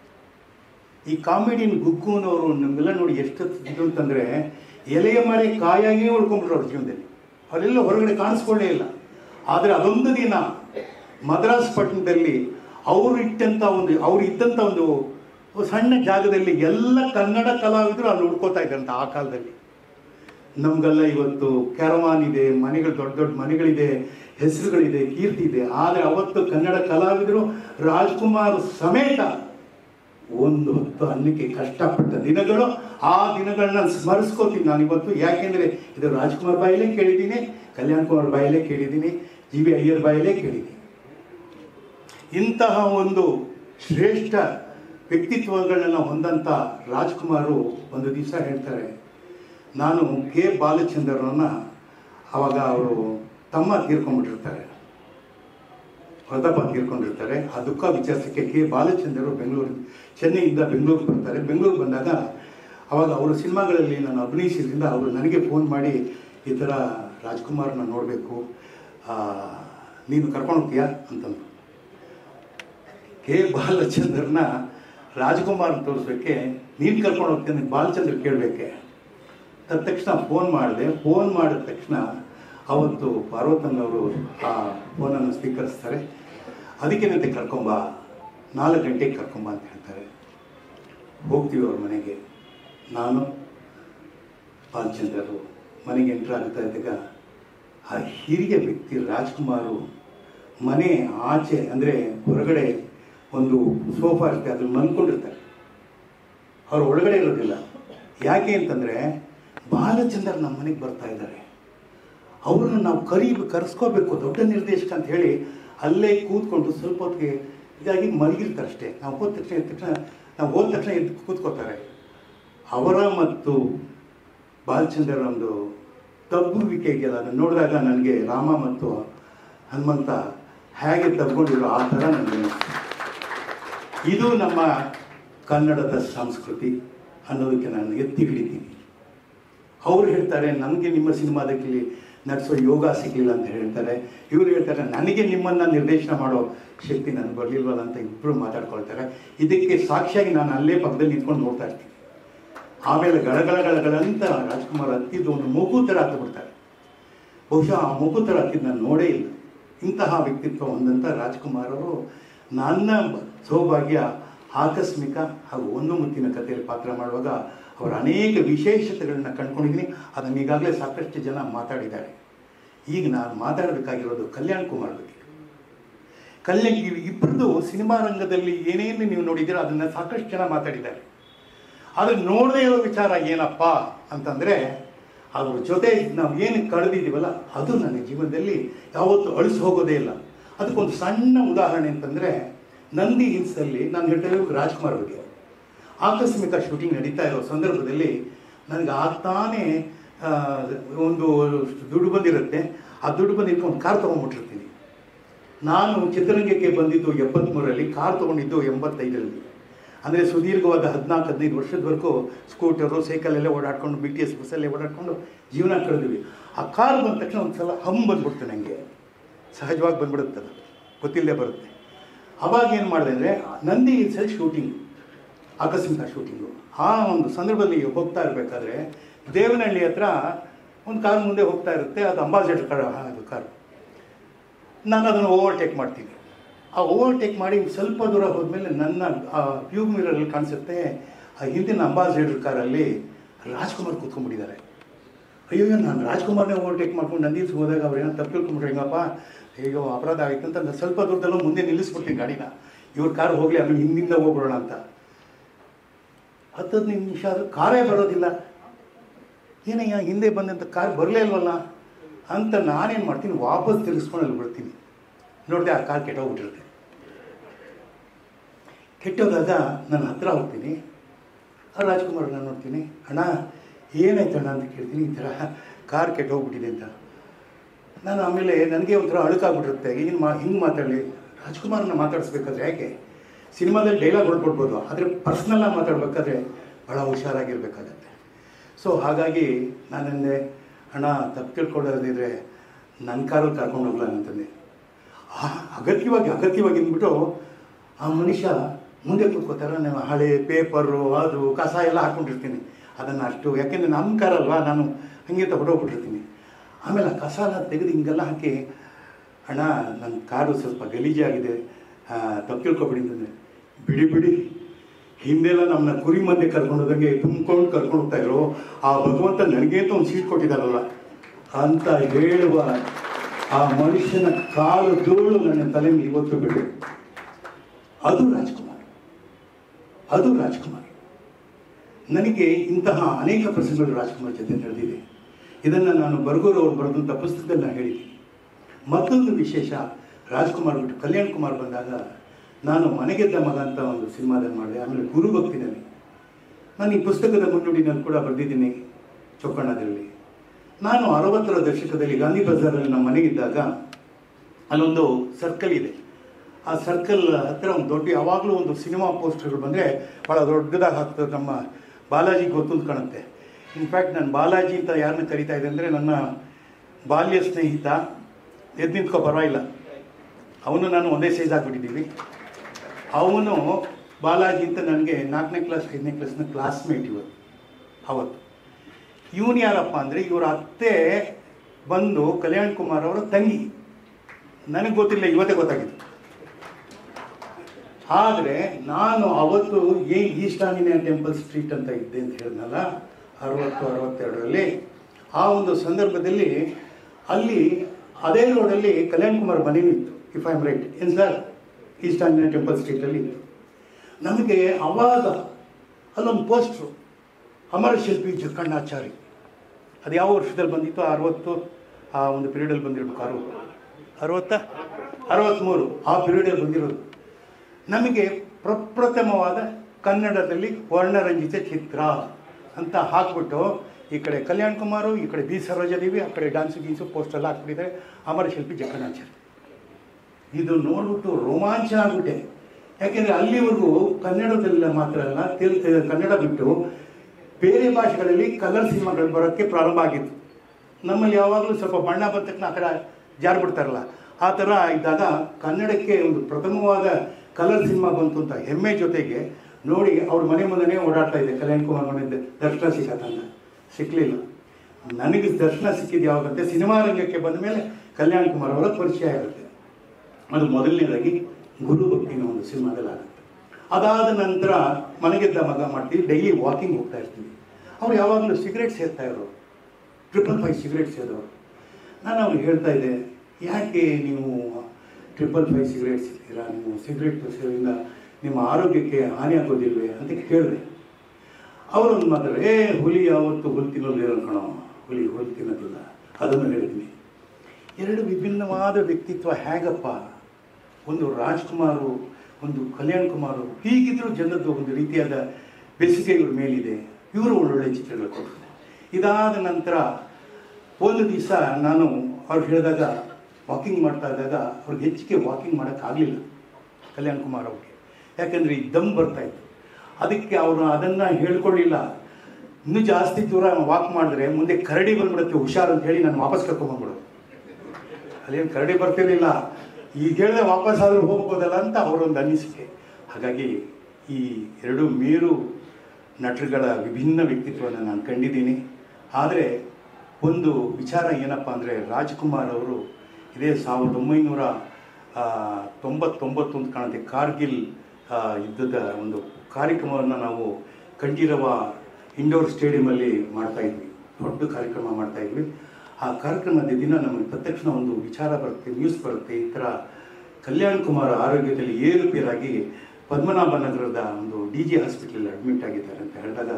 ಈ ಕಾಮಿಡಿಯನ್ ಗುಗ್ಗು ಅನ್ನೋರು ನಮಗೆಲ್ಲ ನೋಡಿ ಎಷ್ಟು ಇದು ಅಂತಂದರೆ ಎಲೆಯ ಮರೆ ಕಾಯಾಗಿ ಉಳ್ಕೊಂಡ್ಬಿಟ್ರು ಅವ್ರ ಜೀವನದಲ್ಲಿ ಅವರೆಲ್ಲ ಹೊರಗಡೆ ಕಾಣಿಸ್ಕೊಳ್ಳೇ ಇಲ್ಲ ಆದರೆ ಅದೊಂದು ದಿನ ಮದ್ರಾಸ್ ಪಟ್ಟಣದಲ್ಲಿ ಅವರು ಇಟ್ಟಂಥ ಒಂದು ಅವ್ರು ಇದ್ದಂಥ ಒಂದು ಸಣ್ಣ ಜಾಗದಲ್ಲಿ ಎಲ್ಲ ಕನ್ನಡ ಕಲಾವಿದರು ಅಲ್ಲಿ ಉಳ್ಕೋತಾ ಇದ್ರಂತ ಆ ಕಾಲದಲ್ಲಿ ನಮಗೆಲ್ಲ ಇವತ್ತು ಕ್ಯಾರವಾನ್ ಇದೆ ಮನೆಗಳು ದೊಡ್ಡ ದೊಡ್ಡ ಮನೆಗಳಿದೆ ಹೆಸರುಗಳಿದೆ ಕೀರ್ತಿ ಇದೆ ಆದರೆ ಅವತ್ತು ಕನ್ನಡ ಕಲಾವಿದರು ರಾಜ್ಕುಮಾರ್ ಸಮೇತ ಒಂದು ಹೊತ್ತು ಅನ್ನಕ್ಕೆ ಕಷ್ಟಪಟ್ಟ ದಿನಗಳು ಆ ದಿನಗಳನ್ನ ಸ್ಮರಿಸ್ಕೋತೀನಿ ನಾನು ಇವತ್ತು ಯಾಕೆಂದರೆ ಇದು ರಾಜ್ಕುಮಾರ್ ಬಾಯಲ್ಲೇ ಕೇಳಿದ್ದೀನಿ ಕಲ್ಯಾಣ್ ಕುಮಾರ್ ಬಾಯಲ್ಲೇ ಕೇಳಿದ್ದೀನಿ ಜಿ ವಿ ಅಯ್ಯರ್ ಬಾಯಲ್ಲೇ ಕೇಳಿದ್ದೀನಿ ಇಂತಹ ಒಂದು ಶ್ರೇಷ್ಠ ವ್ಯಕ್ತಿತ್ವಗಳನ್ನ ಹೊಂದಂಥ ರಾಜ್ಕುಮಾರು ಒಂದು ದಿವಸ ಹೇಳ್ತಾರೆ ನಾನು ಕೆ ಬಾಲಚಂದ್ರರನ್ನ ಅವಾಗ ಅವರು ತಮ್ಮ ತೀರ್ಕೊಂಡ್ಬಿಟ್ಟಿರ್ತಾರೆ ಹೊರದಪ್ಪ ತೀರ್ಕೊಂಡಿರ್ತಾರೆ ಆ ದುಃಖ ವಿಚಾರಿಸಕ್ಕೆ ಕೆ ಬಾಲಚಂದ್ರರು ಬೆಂಗಳೂರು ಚೆನ್ನೈಯಿಂದ ಬೆಂಗಳೂರಿಗೆ ಬರ್ತಾರೆ ಬೆಂಗಳೂರು ಬಂದಾಗ ಅವಾಗ ಅವರ ಸಿನಿಮಾಗಳಲ್ಲಿ ನಾನು ಅಭಿನಯಿಸಿದ್ರಿಂದ ಅವರು ನನಗೆ ಫೋನ್ ಮಾಡಿ ಈ ಥರ ರಾಜ್ಕುಮಾರ್ನ ನೋಡಬೇಕು ನೀನು ಕರ್ಕೊಂಡು ಹೋಗ್ತೀಯಾ ಅಂತಂದ್ರು ಕೆ ಬಾಲಚಂದ್ರನ ರಾಜ್ಕುಮಾರ್ ತೋರಿಸ್ಬೇಕೆ ನೀನು ಕರ್ಕೊಂಡು ಹೋಗ್ತೀನಿ ಬಾಲಚಂದ್ರ ಕೇಳಬೇಕೆ ತದ ತಕ್ಷಣ ಫೋನ್ ಮಾಡಿದೆ ಫೋನ್ ಮಾಡಿದ ತಕ್ಷಣ ಅವತ್ತು ಪಾರ್ವತನವರು ಆ ಫೋನನ್ನು ಸ್ವೀಕರಿಸ್ತಾರೆ ಅದಕ್ಕೇನಂತೆ ಕರ್ಕೊಂಬ ನಾಲ್ಕು ಗಂಟೆಗೆ ಕರ್ಕೊಂಬ ಅಂತ ಹೇಳ್ತಾರೆ ಹೋಗ್ತೀವಿ ಅವ್ರ ಮನೆಗೆ ನಾನು ಬಾಲಚಂದ್ರರು ಮನೆಗೆ ಎಂಟ್ರ್ ಆಗ್ತಾ ಇದ್ದಾಗ ಆ ಹಿರಿಯ ವ್ಯಕ್ತಿ ರಾಜ್ಕುಮಾರು ಮನೆ ಆಚೆ ಅಂದರೆ ಹೊರಗಡೆ ಒಂದು ಸೋಫಾ ಇರುತ್ತೆ ಅದ್ರಲ್ಲಿ ಮನ್ಕೊಂಡಿರ್ತಾರೆ ಅವ್ರು ಒಳಗಡೆ ಇರೋದಿಲ್ಲ ಯಾಕೆ ಅಂತಂದರೆ ಬಾಲಚಂದ್ರ ನಮ್ಮ ಮನೆಗೆ ಬರ್ತಾ ಇದ್ದಾರೆ ಅವ್ರನ್ನ ನಾವು ಕರಿ ಕರೆಸ್ಕೋಬೇಕು ದೊಡ್ಡ ನಿರ್ದೇಶಕ ಅಂತ ಹೇಳಿ ಅಲ್ಲೇ ಕೂತ್ಕೊಂಡು ಸ್ವಲ್ಪ ಹೊತ್ತಿಗೆ ಇದಾಗಿ ಮಲಗಿರ್ತಾರೆ ಅಷ್ಟೇ ನಾವು ಹೋದ ತಕ್ಷಣ ಎದ್ದ ತಕ್ಷಣ ನಾವು ಹೋದ ತಕ್ಷಣ ಎದ್ದು ಕೂತ್ಕೋತಾರೆ ಅವರ ಮತ್ತು ಬಾಲಚಂದ್ರ ಒಂದು ತಬ್ಬುವಿಕೆ ಇದೆಯಲ್ಲ ಅದನ್ನು ನೋಡಿದಾಗ ನನಗೆ ರಾಮ ಮತ್ತು ಹನುಮಂತ ಹೇಗೆ ತಬ್ಕೊಂಡಿರೋ ಆ ಥರ ನನಗೆ ಅನಿಸ್ತು. ಇದು ನಮ್ಮ ಕನ್ನಡದ ಸಂಸ್ಕೃತಿ ಅನ್ನೋದಕ್ಕೆ ನಾನು ಎತ್ತಿ ಹಿಡಿತೀನಿ ಅವ್ರು ಹೇಳ್ತಾರೆ ನನಗೆ ನಿಮ್ಮ ಸಿನಿಮಾದಲ್ಲಿ ನಟಿಸೋ ಯೋಗ ಸಿಗಲಿಲ್ಲ ಅಂತ ಹೇಳ್ತಾರೆ ಇವರು ಹೇಳ್ತಾರೆ ನನಗೆ ನಿಮ್ಮನ್ನು ನಿರ್ದೇಶನ ಮಾಡೋ ಶಕ್ತಿ ನನಗೆ ಬರಲಿಲ್ವಲ್ಲ ಅಂತ ಇಬ್ಬರು ಮಾತಾಡ್ಕೊಳ್ತಾರೆ ಇದಕ್ಕೆ ಸಾಕ್ಷಿಯಾಗಿ ನಾನು ಅಲ್ಲೇ ಪಕ್ಕದಲ್ಲಿ ನಿಂತ್ಕೊಂಡು ನೋಡ್ತಾ ಇರ್ತೀನಿ ಆಮೇಲೆ ಗಳಗಳ ಗಳಗಳಂತ ರಾಜ್ಕುಮಾರ್ ಹತ್ತಿದ್ದು ಒಂದು ಮಗು ಥರ ಹತ್ತು ಬಿಡ್ತಾರೆ ಬಹುಶಃ ಆ ಮಗು ಥರ ಹತ್ತಿದ್ದು ನಾನು ನೋಡೇ ಇಲ್ಲ ಇಂತಹ ವ್ಯಕ್ತಿತ್ವ ಹೊಂದಂಥ ರಾಜ್ಕುಮಾರ್ ಅವರು ನನ್ನ ಸೌಭಾಗ್ಯ ಆಕಸ್ಮಿಕ ಹಾಗೂ ಒಂದು ಮುತ್ತಿನ ಕಥೆಯಲ್ಲಿ ಪಾತ್ರ ಮಾಡುವಾಗ ಅವರ ಅನೇಕ ವಿಶೇಷತೆಗಳನ್ನ ಕಂಡುಕೊಂಡಿದ್ದೀನಿ ಅದನ್ನು ಈಗಾಗಲೇ ಸಾಕಷ್ಟು ಜನ ಮಾತಾಡಿದ್ದಾರೆ ಈಗ ನಾನು ಮಾತಾಡಬೇಕಾಗಿರೋದು ಕಲ್ಯಾಣ್ ಕುಮಾರ್ ಬಗ್ಗೆ ಕಲ್ಯಾಣ್ ಇಬ್ಬರದು ಸಿನಿಮಾ ರಂಗದಲ್ಲಿ ಏನೇನು ನೀವು ನೋಡಿದ್ದೀರೋ ಅದನ್ನು ಸಾಕಷ್ಟು ಜನ ಮಾತಾಡಿದ್ದಾರೆ ಆದರೆ ನೋಡದೇ ಇರೋ ವಿಚಾರ ಏನಪ್ಪ ಅಂತಂದರೆ ಅವ್ರ ಜೊತೆ ನಾವು ಏನು ಕಳೆದಿದ್ದೀವಲ್ಲ ಅದು ನನ್ನ ಜೀವನದಲ್ಲಿ ಯಾವತ್ತೂ ಅಳಿಸಿ ಹೋಗೋದೇ ಇಲ್ಲ ಅದಕ್ಕೊಂದು ಸಣ್ಣ ಉದಾಹರಣೆ ಅಂತಂದರೆ ನಂದಿ ಹಿಲ್ಸಲ್ಲಿ ನಾನು ಹೇಳ್ತಾ ರಾಜ್ಕುಮಾರ್ ಬಗ್ಗೆ ಆಕಸ್ಮಿಕ ಶೂಟಿಂಗ್ ನಡೀತಾ ಇರೋ ಸಂದರ್ಭದಲ್ಲಿ ನನಗೆ ಆಗ್ತಾನೇ ಆ, ಒಂದು ದುಡ್ಡು ಬಂದಿರುತ್ತೆ ಆ ದುಡ್ಡು ಬಂದಿದ್ದು ಒಂದು ಕಾರ್ ತೊಗೊಂಡ್ಬಿಟ್ಟಿರ್ತೀನಿ ನಾನು ಚಿತ್ರರಂಗಕ್ಕೆ ಬಂದಿದ್ದು ಎಪ್ಪತ್ತ್ಮೂರರಲ್ಲಿ ಕಾರ್ ತೊಗೊಂಡಿದ್ದು ಎಂಬತ್ತೈದರಲ್ಲಿ ಅಂದರೆ ಸುದೀರ್ಘವಾದ ಹದಿನಾಲ್ಕು ಹದಿನೈದು ವರ್ಷದವರೆಗೂ ಸ್ಕೂಟರು ಸೈಕಲೆಲ್ಲ ಓಡಾಡ್ಕೊಂಡು ಬಿ ಟಿ ಎಸ್ ಬಸ್ಸಲ್ಲೇ ಓಡಾಡ್ಕೊಂಡು ಜೀವನ ಕಳೆದ್ವಿ ಆ ಕಾರ್ ಬಂದ ತಕ್ಷಣ ಒಂದು ಸಲ ಹಮ್ ಬಂದ್ಬಿಡ್ತು ನನಗೆ ಸಹಜವಾಗಿ ಬಂದ್ಬಿಡುತ್ತೆ ಅದು ಗೊತ್ತಿಲ್ಲದೆ ಬರುತ್ತೆ ಅವಾಗ ಏನು ಮಾಡಿದೆ ಅಂದರೆ ನಂದಿ ಹಿಲ್ಸಲ್ಲಿ ಶೂಟಿಂಗ್ ಆಕಸ್ಮಿಕ ಶೂಟಿಂಗು ಆ ಒಂದು ಸಂದರ್ಭದಲ್ಲಿ ಹೋಗ್ತಾ ಇರಬೇಕಾದ್ರೆ ದೇವನಹಳ್ಳಿ ಹತ್ರ ಒಂದು ಕಾರ್ ಮುಂದೆ ಹೋಗ್ತಾ ಇರುತ್ತೆ ಅದು ಅಂಬಾಸಿಡರ್ ಕಾರ್ ಅದು ಕಾರು ನಾನು ಅದನ್ನು ಓವರ್ಟೇಕ್ ಮಾಡ್ತೀನಿ ಆ ಓವರ್ಟೇಕ್ ಮಾಡಿ ಸ್ವಲ್ಪ ದೂರ ಹೋದ್ಮೇಲೆ ನನ್ನ ಆ ವ್ಯೂ ಮಿರರಲ್ಲಿ ಕಾಣಿಸುತ್ತೆ ಆ ಹಿಂದಿನ ಅಂಬಾಸಿಡರ್ ಕಾರಲ್ಲಿ ರಾಜ್ಕುಮಾರ್ ಕೂತ್ಕೊಂಡ್ಬಿಟ್ಟಿದ್ದಾರೆ ಅಯ್ಯೋ ನಾನು ರಾಜ್ಕುಮಾರ್ನೇ ಓವರ್ಟೇಕ್ ಮಾಡ್ಕೊಂಡು ನಂದೀಸ್ ಹೋದಾಗ ಅವ್ರು ಏನೋ ತಪ್ಪು ತಿಳ್ಕೊಂಡ್ಬಿಟ್ರೆ ಹೆಂಗಪ್ಪ ಅಯ್ಯೋ ಅಪರಾಧ ಆಯ್ತು ಅಂತ ನಾನು ಸ್ವಲ್ಪ ದೂರದಲ್ಲೂ ಮುಂದೆ ನಿಲ್ಲಿಸ್ಬಿಡ್ತೀನಿ ಗಾಡಿನ ಇವ್ರ ಕಾರ್ ಹೋಗಲಿ ಆಮೇಲೆ ಹಿಂದಿಂದ ಹೋಗ್ಬಿಡೋಣ ಅಂತ ಹತ್ತು ಹದಿನೈದು ನಿಮಿಷ ಆದರೂ ಕಾರೇ ಬರೋದಿಲ್ಲ ಏನಯ್ಯ ಹಿಂದೆ ಬಂದಂಥ ಕಾರ್ ಬರಲೇ ಇಲ್ವಲ್ಲ ಅಂತ ನಾನೇನು ಮಾಡ್ತೀನಿ ವಾಪಸ್ ತಿರುಗಿಸ್ಕೊಂಡು ಅಲ್ಲಿ ಬಿಡ್ತೀನಿ ನೋಡಿದೆ ಆ ಕಾರ್ ಕೆಟ್ಟೋಗ್ಬಿಟ್ಟಿರುತ್ತೆ ಕೆಟ್ಟೋದಾಗ ನಾನು ಹತ್ರ ಹೋಗ್ತೀನಿ ಆ ರಾಜ್ಕುಮಾರ್ ನಾನು ನೋಡ್ತೀನಿ ಅಣ್ಣ ಏನಾಯ್ತು ಅಣ್ಣ ಅಂತ ಕೇಳ್ತೀನಿ ಈ ಥರ ಕಾರ್ ಕೆಟ್ಟೋಗ್ಬಿಟ್ಟಿದೆ ಅಂತ ನಾನು ಆಮೇಲೆ ನನಗೆ ಒಂಥರ ಅಳುಕಾಗ್ಬಿಟ್ಟಿರುತ್ತೆ ಏನು ಮಾ ಹಿಂಗೆ ಮಾತಾಡಲಿ ರಾಜ್ಕುಮಾರ್ನ ಮಾತಾಡಿಸ್ಬೇಕಾದ್ರೆ ಯಾಕೆ ಸಿನಿಮಾದಲ್ಲಿ ಡೈಲಾಗ್ ಹೊಡ್ಕೊಡ್ಬೋದು ಆದರೆ ಪರ್ಸ್ನಲ್ಲಾಗಿ ಮಾತಾಡ್ಬೇಕಾದ್ರೆ ಭಾಳ ಹುಷಾರಾಗಿರ್ಬೇಕಾಗತ್ತೆ ಸೊ ಹಾಗಾಗಿ ನಾನಂದೆ ಅಣ್ಣ ತಪ್ಪು ತಿಳ್ಕೊಳ್ಳೋದಿದ್ರೆ ನನ್ನ ಕಾರಲ್ಲಿ ಕರ್ಕೊಂಡು ಹೋಗ್ಲ ಅಂತಂದೆ ಆ ಅಗತ್ಯವಾಗಿ ಅಗತ್ಯವಾಗಿ ಅಂದ್ಬಿಟ್ಟು ಆ ಮನುಷ್ಯ ಮುಂದೆ ಕೂತ್ಕೋತಾರೆ ನಾನು ಹಳೆ ಪೇಪರು ಅದು ಕಸ ಎಲ್ಲ ಹಾಕ್ಕೊಂಡಿರ್ತೀನಿ ಅದನ್ನು ಅಷ್ಟು ಯಾಕೆಂದರೆ ನಮ್ಮ ಕಾರಲ್ವಾ ನಾನು ಹಂಗೆ ಹೊಡೋಗ್ಬಿಟ್ಟಿರ್ತೀನಿ ಆಮೇಲೆ ಆ ಕಸನ ತೆಗೆದು ಹಿಂಗೆಲ್ಲ ಹಾಕಿ ಅಣ್ಣ ನನ್ನ ಕಾರು ಸ್ವಲ್ಪ ಗಲೀಜಾಗಿದೆ ಆ, ತಪ್ಪು ತಿಳ್ಕೊಬಿಡಿ ಅಂತಂದರೆ ಬಿಡಿ ಬಿಡಿ ಹಿಂದೆಲ್ಲ ನಮ್ಮನ್ನ ಕುರಿ ಮಂದಿ ಕರ್ಕೊಂಡು ಹೋದಂಗೆ ತುಂಬ್ಕೊಂಡು ಕರ್ಕೊಂಡು ಹೋಗ್ತಾ ಇರೋ ಆ ಭಗವಂತ ನನಗೆ ಅಂತ ಒಂದು ಸೀಟ್ ಕೊಟ್ಟಿದ್ದಾರಲ್ಲ ಅಂತ ಹೇಳುವ ಆ ಮನುಷ್ಯನ ಕಾಲು ಧೂಳು ನನ್ನ ತಲೆ ಮೇಲೆ ಇವತ್ತು ಬಿಡು ಅದು ರಾಜ್ಕುಮಾರ್ ಅದು ರಾಜ್ಕುಮಾರ್ ನನಗೆ ಇಂತಹ ಅನೇಕ ಪ್ರಸಂಗಗಳು ರಾಜ್ಕುಮಾರ್ ಜೊತೆ ನಡೆದಿದೆ ಇದನ್ನು ನಾನು ಬರ್ಗೂರು ಅವ್ರು ಬರೆದಂಥ ಪುಸ್ತಕದಲ್ಲಿ ನಾನು ಹೇಳಿದ್ದೀನಿ ಮತ್ತೊಂದು ವಿಶೇಷ ರಾಜ್ಕುಮಾರ್ ಬಿಟ್ಟು ಕಲ್ಯಾಣ್ ಕುಮಾರ್ ಬಂದಾಗ ನಾನು ಮನೆಗೆದ್ದ ಮಗ ಅಂತ ಒಂದು ಸಿನಿಮಾದಲ್ಲಿ ಮಾಡಿದೆ ಆಮೇಲೆ ಗುರು ಭಕ್ತಿನಲ್ಲಿ ನಾನು ಈ ಪುಸ್ತಕದ ಮುನ್ನುಡಿನಲ್ಲಿ ಕೂಡ ಬರೆದಿದ್ದೀನಿ ಚೊಕ್ಕಣ್ಣದಲ್ಲಿ ನಾನು ಅರವತ್ತರ ದಶಕದಲ್ಲಿ ಗಾಂಧಿ ಬಜಾರಲ್ಲಿ ನಮ್ಮ ಮನೆಗಿದ್ದಾಗ ಅಲ್ಲೊಂದು ಸರ್ಕಲ್ ಇದೆ ಆ ಸರ್ಕಲ್ ಹತ್ತಿರ ಒಂದು ದೊಡ್ಡ ಯಾವಾಗಲೂ ಒಂದು ಸಿನಿಮಾ ಪೋಸ್ಟರ್ಗಳು ಬಂದರೆ ಭಾಳ ದೊಡ್ಡದಾಗಿ ಹಾಕ್ತದೆ ನಮ್ಮ ಬಾಲಾಜಿ ಗೊತ್ತು ಅಂತ ಕಾಣುತ್ತೆ ಇನ್ಫ್ಯಾಕ್ಟ್ ನಾನು ಬಾಲಾಜಿ ಅಂತ ಯಾರನ್ನ ಕರಿತಾ ಇದೆ ಅಂದರೆ ನನ್ನ ಬಾಲ್ಯ ಸ್ನೇಹಿತ ಎದ್ದು ನಿಂತ್ಕೋ ಪರವಾಗಿಲ್ಲ ಅವನು ನಾನು ಒಂದೇ ಸೈಜ್ ಆಗಿಬಿಟ್ಟಿದ್ದೀವಿ ಅವನು ಬಾಲಾಜಿ ಅಂತ ನನಗೆ ನಾಲ್ಕನೇ ಕ್ಲಾಸ್ ಐದನೇ ಕ್ಲಾಸ್ನ ಕ್ಲಾಸ್ಮೇಟ್ ಇವತ್ತು ಅವತ್ತು ಇವನು ಯಾರಪ್ಪ ಅಂದರೆ ಇವರ ಅತ್ತೆ ಬಂದು ಕಲ್ಯಾಣ್ ಕುಮಾರ್ ಅವರ ತಂಗಿ ನನಗೆ ಗೊತ್ತಿಲ್ಲ ಇವತ್ತೇ ಗೊತ್ತಾಗಿತ್ತು ಆದರೆ ನಾನು ಅವತ್ತು ಏ ಈಸ್ಟ್ ಆಂಜನೇಯ ಟೆಂಪಲ್ ಸ್ಟ್ರೀಟ್ ಅಂತ ಇದ್ದೆ ಅಂತ ಹೇಳಿದ್ನಲ್ಲ ಅರವತ್ತು ಅರವತ್ತೆರಡರಲ್ಲಿ ಆ ಒಂದು ಸಂದರ್ಭದಲ್ಲಿ ಅಲ್ಲಿ ಅದೇ ರೋಡಲ್ಲಿ ಕಲ್ಯಾಣ್ ಕುಮಾರ್ ಮನೆಯೂ ಇತ್ತು ಇಫ್ ಐ ಆಮ್ ರೈಟ್ ಏನು ಸರ್ ಈಸ್ಟ್ ಆಂಜನೇಯ ಟೆಂಪಲ್ ಸ್ಟ್ರೀಟಲ್ಲಿ ಇತ್ತು ನಮಗೆ ಅವಾಗ ಅಲ್ಲೊಂದು ಪೋಸ್ಟ್ರು ಅಮರ ಶಿಲ್ಪಿ ಜಕ್ಕಣ್ಣಾಚಾರಿ ಅದು ಯಾವ ವರ್ಷದಲ್ಲಿ ಬಂದಿತ್ತು ಅರವತ್ತು ಆ ಒಂದು ಪೀರಿಯಡಲ್ಲಿ ಬಂದಿರಬೇಕು ಅರವತ್ತು ಅರವತ್ತ ಅರವತ್ತ್ಮೂರು ಆ ಪೀರಿಯಡಲ್ಲಿ ಬಂದಿರೋದು ನಮಗೆ ಪ್ರಪ್ರಥಮವಾದ ಕನ್ನಡದಲ್ಲಿ ವರ್ಣರಂಜಿತ ಚಿತ್ರ ಅಂತ ಹಾಕ್ಬಿಟ್ಟು ಈ ಕಡೆ ಕಲ್ಯಾಣ್ ಕುಮಾರು ಈ ಕಡೆ ಬಿ ಸರೋಜಾದೇವಿ ಆ ಕಡೆ ಡಾನ್ಸು ಗೀನ್ಸು ಪೋಸ್ಟ್ ಎಲ್ಲ ಹಾಕ್ಬಿಟ್ಟಿದ್ದಾರೆ ಅಮರ ಶಿಲ್ಪಿ ಜಕ್ಕಣಾಚಾರ್ಯ ಇದು ನೋಡ್ಬಿಟ್ಟು ರೋಮಾಂಚ ಆಗ್ಬಿಟ್ಟೆ ಯಾಕೆಂದರೆ ಅಲ್ಲಿವರೆಗೂ ಕನ್ನಡದಲ್ಲಿ ಮಾತ್ರ ಅಲ್ಲ ತೆಲ್ ಕನ್ನಡ ಬಿಟ್ಟು ಬೇರೆ ಭಾಷೆಗಳಲ್ಲಿ ಕಲರ್ ಸಿನಿಮಾಗಳು ಬರೋಕ್ಕೆ ಪ್ರಾರಂಭ ಆಗಿತ್ತು ನಮ್ಮಲ್ಲಿ ಯಾವಾಗಲೂ ಸ್ವಲ್ಪ ಬಣ್ಣ ಬಂದ ತಕ್ಷಣ ಆ ಕಡೆ ಜಾರು ಬಿಡ್ತಾರಲ್ಲ ಆ ಥರ ಇದ್ದಾಗ ಕನ್ನಡಕ್ಕೆ ಒಂದು ಪ್ರಥಮವಾದ ಕಲರ್ ಸಿನಿಮಾ ಬಂತು ಅಂತ ಹೆಮ್ಮೆ ಜೊತೆಗೆ ನೋಡಿ ಅವ್ರ ಮನೆ ಮುಂದೆನೇ ಓಡಾಡ್ತಾ ಇದೆ ಕಲ್ಯಾಣ್ ಕುಮಾರ್ ಮನೆ ದರ್ಶನ ಸಿಕ್ಕತ್ತಂತ ಸಿಕ್ಕಲಿಲ್ಲ ನನಗೆ ದರ್ಶನ ಸಿಕ್ಕಿದ್ದು ಯಾವಾಗಂತೆ ಸಿನಿಮಾ ರಂಗಕ್ಕೆ ಬಂದ ಮೇಲೆ ಕಲ್ಯಾಣ್ ಕುಮಾರ್ ಅವರ ಪರಿಚಯ ಆಗುತ್ತೆ ಅದು ಮೊದಲನೇದಾಗಿ ಗುರು ಭಕ್ತಿನ ಒಂದು ಸಿನಿಮಾದಲ್ಲಿ ಆಗುತ್ತೆ ಅದಾದ ನಂತರ ಮನೆಗೆದ್ದ ಮಗ ಮಾಡ್ತೀವಿ ಡೈಲಿ ವಾಕಿಂಗ್ ಹೋಗ್ತಾ ಇರ್ತೀವಿ ಅವ್ರು ಯಾವಾಗಲೂ ಸಿಗರೇಟ್ ಸೇರ್ತಾ ಇರೋರು ಟ್ರಿಪಲ್ ಫೈವ್ ಸಿಗರೇಟ್ ಸೇದವರು ನಾನು ಅವ್ರಿಗೆ ಹೇಳ್ತಾ ಇದ್ದೆ ಯಾಕೆ ನೀವು ಟ್ರಿಪಲ್ ಫೈವ್ ಸಿಗರೇಟ್ ಸೇರ್ತೀರಾ ನೀವು ಸಿಗರೇಟ್ ಸೇರಿಂದ ನಿಮ್ಮ ಆರೋಗ್ಯಕ್ಕೆ ಹಾನಿ ಆಗೋದಿಲ್ವೇ ಅಂತ ಕೇಳಿದೆ ಅವರೊಂದು ಮಾತಾಡ ಏ ಹುಲಿ ಯಾವತ್ತು ಹುಲ್ ತಿನ್ನೋದು ಇರೋ ಕಣೋ ಹುಲಿ ಹುಲ್ ತಿನ್ನೋದಿಲ್ಲ ಅದನ್ನು ಹೇಳ್ತೀನಿ ಎರಡು ವಿಭಿನ್ನವಾದ ವ್ಯಕ್ತಿತ್ವ ಹೇಗಪ್ಪ ಒಂದು ರಾಜ್ಕುಮಾರು ಒಂದು ಕಲ್ಯಾಣ್ ಕುಮಾರು ಹೀಗಿದ್ರೂ ಜನದ್ದು ಒಂದು ರೀತಿಯಾದ ಬೆಸುಗೆ ಇವ್ರ ಮೇಲಿದೆ ಇವರು ಒಳ್ಳೊಳ್ಳೆ ಚಿತ್ರಗಳು ಕೊಡ್ತಾರೆ ಇದಾದ ನಂತರ ಒಂದು ದಿವಸ ನಾನು ಅವ್ರು ಹೇಳಿದಾಗ ವಾಕಿಂಗ್ ಮಾಡ್ತಾ ಇದ್ದಾಗ ಅವ್ರಿಗೆ ಹೆಚ್ಚಿಗೆ ವಾಕಿಂಗ್ ಮಾಡೋಕ್ಕಾಗಲಿಲ್ಲ ಕಲ್ಯಾಣ್ ಕುಮಾರ್ ಅವ್ರಿಗೆ ಯಾಕಂದರೆ ಈ ದಮ್ ಬರ್ತಾ ಇತ್ತು ಅದಕ್ಕೆ ಅವರು ಅದನ್ನು ಹೇಳ್ಕೊಳ್ಳಿಲ್ಲ ಇನ್ನೂ ಜಾಸ್ತಿ ದೂರ ವಾಕ್ ಮಾಡಿದ್ರೆ ಮುಂದೆ ಕರಡಿ ಬಂದ್ಬಿಡುತ್ತೆ ಹುಷಾರು ಅಂತ ಹೇಳಿ ನಾನು ವಾಪಸ್ ಕರ್ಕೊಂಬಂದ್ಬಿಡೋದು ಅಲ್ಲೇನು ಕರಡಿ ಬರ್ತಿರ್ಲಿಲ್ಲ ಈಗ ಹೇಳಿದ್ರೆ ವಾಪಸ್ ಆದರೂ ಹೋಗ್ಬೋದಲ್ಲ ಅಂತ ಅವರೊಂದು ಅನಿಸಿಕೆ ಹಾಗಾಗಿ ಈ ಎರಡು ಮೇರು ನಟರುಗಳ ವಿಭಿನ್ನ ವ್ಯಕ್ತಿತ್ವವನ್ನು ನಾನು ಕಂಡಿದ್ದೀನಿ ಆದರೆ ಒಂದು ವಿಚಾರ ಏನಪ್ಪ ಅಂದರೆ ರಾಜ್ಕುಮಾರ್ ಅವರು ಇದೇ ಸಾವಿರದ ಒಂಬೈನೂರ ಆ, ತೊಂಬತ್ತೊಂಬತ್ತು ಅಂತ ಕಾಣುತ್ತೆ ಕಾರ್ಗಿಲ್ ಆ, ಯುದ್ಧದ ಒಂದು ಕಾರ್ಯಕ್ರಮವನ್ನು ನಾವು ಕಂಠೀರವ ಇಂಡೋರ್ ಸ್ಟೇಡಿಯಮಲ್ಲಿ ಮಾಡ್ತಾ ಇದ್ವಿ ದೊಡ್ಡ ಕಾರ್ಯಕ್ರಮ ಮಾಡ್ತಾ ಇದ್ವಿ ಆ ಕಾರ್ಯಕ್ರಮದ ದಿನ ನಮಗೆ ತಕ್ಷಣ ಒಂದು ವಿಚಾರ ಬರುತ್ತೆ ನ್ಯೂಸ್ ಬರುತ್ತೆ ಈ ಥರ ಕಲ್ಯಾಣ್ ಕುಮಾರ್ ಆರೋಗ್ಯದಲ್ಲಿ ಏರುಪೇರಾಗಿ ಪದ್ಮನಾಭ ನಗರದ ಒಂದು ಡಿ ಜಿ ಹಾಸ್ಪಿಟಲ್ ಅಡ್ಮಿಟ್ ಆಗಿದ್ದಾರೆ ಅಂತ ಹೇಳಿದಾಗ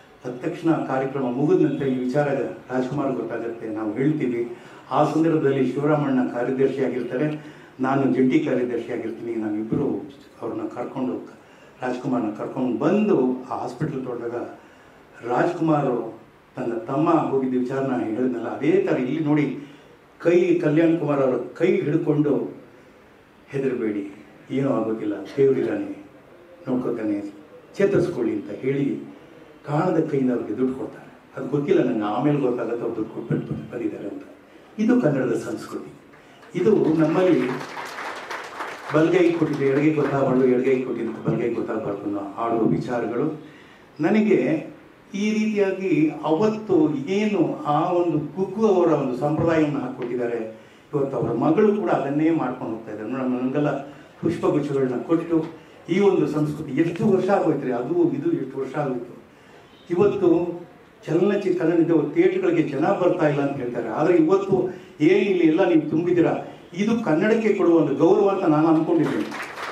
ತಕ್ಷಣ ಕಾರ್ಯಕ್ರಮ ಮುಗಿದ ನಂತರ ಈ ವಿಚಾರ ರಾಜ್ಕುಮಾರ್ ಗೊತ್ತಾಗುತ್ತೆ ನಾವು ಹೇಳ್ತೀವಿ ಆ ಸಂದರ್ಭದಲ್ಲಿ ಶಿವರಾಮಣ್ಣ ಕಾರ್ಯದರ್ಶಿ ಆಗಿರ್ತಾರೆ ನಾನು ಜಂಟಿ ಕಾರ್ಯದರ್ಶಿ ಆಗಿರ್ತೀನಿ ನಾವಿಬ್ಬರು ಅವ್ರನ್ನ ಕರ್ಕೊಂಡು ರಾಜ್ಕುಮಾರ್ನ ಕರ್ಕೊಂಡು ಬಂದು ಆ ಹಾಸ್ಪಿಟಲ್ ತೊಗೊಂಡಾಗ ರಾಜ್ಕುಮಾರ್ ತನ್ನ ತಮ್ಮ ಹೋಗಿದ್ದ ವಿಚಾರನ ಹೇಳಿದ್ನಲ್ಲ ಅದೇ ಥರ ಇಲ್ಲಿ ನೋಡಿ ಕೈ ಕಲ್ಯಾಣ್ ಕುಮಾರ್ ಅವರ ಕೈ ಹಿಡ್ಕೊಂಡು ಹೆದರಬೇಡಿ ಏನೂ ಆಗೋದಿಲ್ಲ ದೇವರಿದ್ದಾನೆ ನೋಡ್ಕೊತಾನೆ ಚೇತರಿಸ್ಕೊಳ್ಳಿ ಅಂತ ಹೇಳಿ ಕಾಣದ ಕೈಯಿಂದ ಅವ್ರಿಗೆ ದುಡ್ಡು ಕೊಡ್ತಾರೆ ಅದು ಗೊತ್ತಿಲ್ಲ ನನಗೆ ಆಮೇಲೆ ಗೊತ್ತಾಗುತ್ತೆ ಅವ್ರು ದುಡ್ಡು ಕೊಟ್ಬಿಟ್ಟು ಬಂದಿದ್ದಾರೆ ಅಂತ ಇದು ಕನ್ನಡದ ಸಂಸ್ಕೃತಿ ಇದು ನಮ್ಮಲ್ಲಿ ಬಲ್ಗೈ ಕೊಟ್ಟಿದ್ದು ಎಡಗೈ ಗೊತ್ತಾಗಬಾರ್ದು ಎಡಗೈ ಕೊಟ್ಟಿದ್ದು ಬಲ್ಗೈ ಗೊತ್ತಾಗಬಾರ್ದು ಅನ್ನೋ ಆಡುವ ವಿಚಾರಗಳು ನನಗೆ ಈ ರೀತಿಯಾಗಿ ಅವತ್ತು ಏನು ಆ ಒಂದು ಕುಗ್ಗು ಅವರ ಒಂದು ಸಂಪ್ರದಾಯವನ್ನು ಹಾಕ್ಕೊಟ್ಟಿದ್ದಾರೆ ಇವತ್ತು ಅವರ ಮಗಳು ಕೂಡ ಅದನ್ನೇ ಮಾಡ್ಕೊಂಡು ಹೋಗ್ತಾ ಇದ್ದಾರೆ ನಮ್ಮ ನಮಗೆಲ್ಲ ಪುಷ್ಪಗುಚ್ಛಗಳನ್ನ ಕೊಟ್ಟು ಈ ಒಂದು ಸಂಸ್ಕೃತಿ ಎಷ್ಟು ವರ್ಷ ಆಗೋಯ್ತು ಅದು ಇದು ಎಷ್ಟು ವರ್ಷ ಆಗೋಯ್ತು ಇವತ್ತು ಚಲನಚಿತ್ರ ಕನ್ನಡ ಥಿಯೇಟರ್ಗಳಿಗೆ ಜನ ಬರ್ತಾ ಇಲ್ಲ ಅಂತ ಹೇಳ್ತಾರೆ ಆದರೆ ಇವತ್ತು ಏನು ಇಲ್ಲಿ ಎಲ್ಲ ನೀವು ತುಂಬಿದ್ದೀರಾ ಇದು ಕನ್ನಡಕ್ಕೆ ಕೊಡುವ ಒಂದು ಗೌರವ ಅಂತ ನಾನು ಅನ್ಕೊಂಡಿದ್ದೀನಿ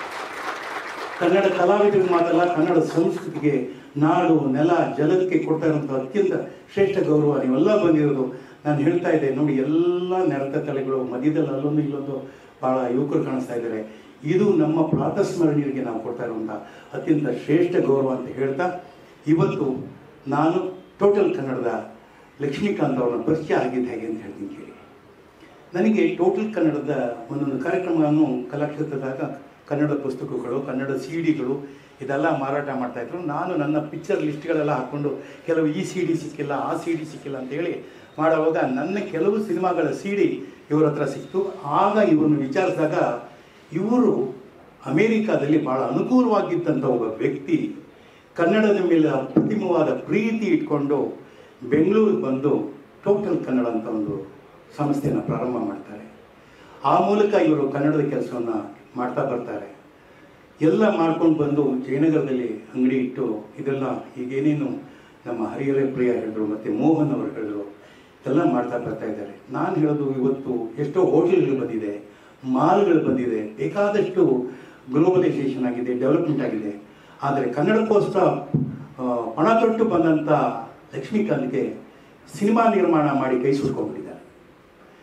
ಕನ್ನಡ ಕಲಾವಿದರಿಗೆ ಮಾತ್ರಲ್ಲ ಕನ್ನಡ ಸಂಸ್ಕೃತಿಗೆ ನಾಡು ನೆಲ ಜಲಕ್ಕೆ ಕೊಡ್ತಾ ಇರುವಂಥ ಅತ್ಯಂತ ಶ್ರೇಷ್ಠ ಗೌರವ ನೀವೆಲ್ಲ ಬಂದಿರೋದು ನಾನು ಹೇಳ್ತಾ ಇದ್ದೆ ನೋಡಿ ಎಲ್ಲ ನೆರೆತ ತಲೆಗಳು ಮಧ್ಯದಲ್ಲಿ ಅಲ್ಲೊಂದು ಇಲ್ಲೊಂದು ಬಹಳ ಯುವಕರು ಕಾಣಿಸ್ತಾ ಇದ್ದಾರೆ ಇದು ನಮ್ಮ ಪ್ರಾತಸ್ಮರಣೀಯರಿಗೆ ನಾವು ಕೊಡ್ತಾ ಇರುವಂಥ ಅತ್ಯಂತ ಶ್ರೇಷ್ಠ ಗೌರವ ಅಂತ ಹೇಳ್ತಾ ಇವತ್ತು ನಾನು ಟೋಟಲ್ ಕನ್ನಡದ ಲಕ್ಷ್ಮೀಕಾಂತ್ ಅವರ ಪರಿಚಯ ಆಗಿದ್ದು ಹೇಗೆ ಅಂತ ಹೇಳ್ತೀನಿ ಕೇಳಿ ನನಗೆ ಟೋಟಲ್ ಕನ್ನಡದ ಒಂದೊಂದು ಕಾರ್ಯಕ್ರಮವನ್ನು ಕಲಾಕ್ಷೇತ್ರದಾಗ ಕನ್ನಡ ಪುಸ್ತಕಗಳು ಕನ್ನಡ ಸಿ ಡಿಗಳು ಇದೆಲ್ಲ ಮಾರಾಟ ಮಾಡ್ತಾ ಇದ್ರು ನಾನು ನನ್ನ ಪಿಕ್ಚರ್ ಲಿಸ್ಟ್ಗಳೆಲ್ಲ ಹಾಕ್ಕೊಂಡು ಕೆಲವು ಈ ಸಿ ಡಿ ಸಿಕ್ಕಿಲ್ಲ ಆ ಸಿ ಡಿ ಸಿಕ್ಕಿಲ್ಲ ಅಂತ ಹೇಳಿ ಮಾಡುವಾಗ ನನ್ನ ಕೆಲವು ಸಿನಿಮಾಗಳ ಸಿ ಡಿ ಇವ್ರ ಹತ್ರ ಸಿಕ್ತು ಆಗ ಇವರನ್ನು ವಿಚಾರಿಸಿದಾಗ ಇವರು ಅಮೇರಿಕಾದಲ್ಲಿ ಬಹಳ ಅನುಕೂಲವಾಗಿದ್ದಂಥ ಒಬ್ಬ ವ್ಯಕ್ತಿ ಕನ್ನಡದ ಮೇಲೆ ಅಪ್ರತಿಮವಾದ ಪ್ರೀತಿ ಇಟ್ಕೊಂಡು ಬೆಂಗಳೂರಿಗೆ ಬಂದು ಟೋಟಲ್ ಕನ್ನಡ ಅಂತ ಒಂದು ಸಂಸ್ಥೆಯನ್ನು ಪ್ರಾರಂಭ ಮಾಡ್ತಾರೆ ಆ ಮೂಲಕ ಇವರು ಕನ್ನಡದ ಕೆಲಸವನ್ನು ಮಾಡ್ತಾ ಬರ್ತಾರೆ ಎಲ್ಲ ಮಾಡ್ಕೊಂಡು ಬಂದು ಜಯನಗರದಲ್ಲಿ ಅಂಗಡಿ ಇಟ್ಟು ಇದೆಲ್ಲ ಈಗೇನೇನು ನಮ್ಮ ಹರಿಹರ ಪ್ರಿಯ ಹೇಳಿದ್ರು ಮತ್ತು ಮೋಹನ್ ಅವರು ಹೇಳಿದ್ರು ಎಲ್ಲ ಮಾಡ್ತಾ ಬರ್ತಾ ಇದ್ದಾರೆ ನಾನು ಹೇಳೋದು ಇವತ್ತು ಎಷ್ಟೋ ಹೋಟೆಲ್ಗಳು ಬಂದಿದೆ ಮಾಲ್ಗಳು ಬಂದಿದೆ ಬೇಕಾದಷ್ಟು ಗ್ಲೋಬಲೈಸೇಷನ್ ಆಗಿದೆ ಡೆವಲಪ್ಮೆಂಟ್ ಆಗಿದೆ ಆದರೆ ಕನ್ನಡಕ್ಕೋಸ್ಕರ ಆ, ಪಣ ತೊಟ್ಟು ಬಂದಂಥ ಲಕ್ಷ್ಮೀಕಾಂತ್ಗೆ ಸಿನಿಮಾ ನಿರ್ಮಾಣ ಮಾಡಿ ಕೈ ಸುಟ್ಕೊಂಡ್ಬಿಟ್ಟಿದ್ದಾರೆ